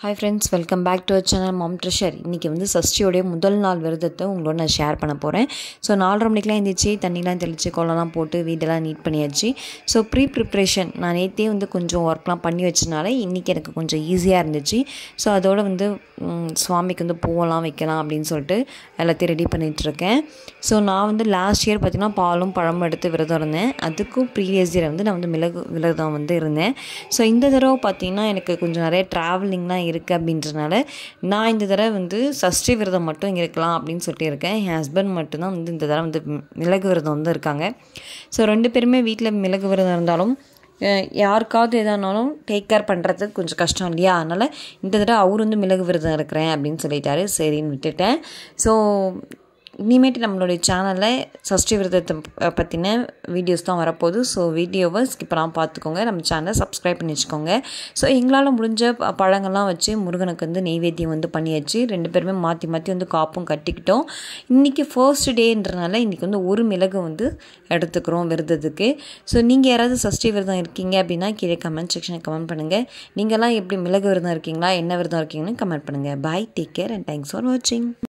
hi friends welcome back to our channel mom treasure இன்றைக்கி வந்து சஷ்டியோடைய முதல் நாள் விரதத்தை உங்களோட நான் ஷேர் பண்ண போகிறேன் ஸோ நாலரை மணிக்கெலாம் எழுந்திரிச்சு தண்ணிலாம் தெளித்து கோலம்லாம் போட்டு வீடெல்லாம் நீட் பண்ணியாச்சு ஸோ ப்ரீ ப்ரிப்ரேஷன் நான் நேற்றே வந்து கொஞ்சம் ஒர்க்லாம் பண்ணி வச்சனால இன்றைக்கி எனக்கு கொஞ்சம் ஈஸியாக இருந்துச்சு ஸோ அதோடு வந்து ம், சுவாமிக்கு வந்து பூவெல்லாம் வைக்கலாம் அப்படின்னு சொல்லிட்டு எல்லாத்தையும் ரெடி பண்ணிகிட்ருக்கேன் ஸோ நான் வந்து லாஸ்ட் இயர் பார்த்திங்கன்னா பாலும் பழமும் எடுத்து விரதம் இருந்தேன் அதுக்கும் ப்ரீவியஸ் இயர் வந்து நான் வந்து மிளகு விரதம் வந்து இருந்தேன் ஸோ இந்த தடவை பார்த்திங்கன்னா எனக்கு கொஞ்சம் நிறைய ட்ராவலிங்லாம் இருக்குது அப்படின்றனால நான் இந்த தடவை வந்து சஷ்டி விரதம் மட்டும் இங்கே இருக்கலாம் அப்படின்னு சொல்லிட்டு இருக்கேன் என் ஹஸ்பண்ட் மட்டும்தான் வந்து இந்த தடவை வந்து மிளகு விரதம் வந்து இருக்காங்க ஸோ ரெண்டு பேருமே வீட்டில் மிளகு விரதம் இருந்தாலும் அஹ் யாருக்காவது எதானாலும் டேக் கேர் பண்ணுறதுக்கு கொஞ்சம் கஷ்டம் இல்லையா அதனால் இந்த தடவை அவர் வந்து மிளகு விரதம் இருக்கிறேன் அப்படின்னு சொல்லிட்டாரு சரின்னு விட்டுட்டேன் ஸோ இனிமேட்டு நம்மளுடைய சேனலில் சஷ்டி விரதத்தை ப- பற்றின வீடியோஸ் தான் வரப்போகுது ஸோ வீடியோவை ஸ்கிப்பெல்லாம் பார்த்துக்கோங்க நம்ம சேனலை சப்ஸ்கிரைப் பண்ணி வச்சுக்கோங்க ஸோ எங்களால் முடிஞ்ச ப- பழங்கள்லாம் வச்சு முருகனுக்கு வந்து நெய்வேத்தியம் வந்து பண்ணியாச்சு ரெண்டு பேருமே மாற்றி மாற்றி வந்து காப்பும் கட்டிக்கிட்டோம் இன்றைக்கி ஃபர்ஸ்ட் டேன்றனால இன்றைக்கி வந்து ஒரு மிளகு வந்து எடுத்துக்கிறோம் விரதத்துக்கு ஸோ நீங்கள் யாராவது சஷ்டி விரதம் இருக்கீங்க அப்படின்னா கீழே கமெண்ட் செக்ஷனில் கமெண்ட் பண்ணுங்கள் நீங்கள்லாம் எப்படி மிளகு விரதம் இருக்கீங்களா என்ன விரதம் இருக்கீங்கன்னு கமெண்ட் பண்ணுங்கள் bye take care and thanks for வாட்சிங்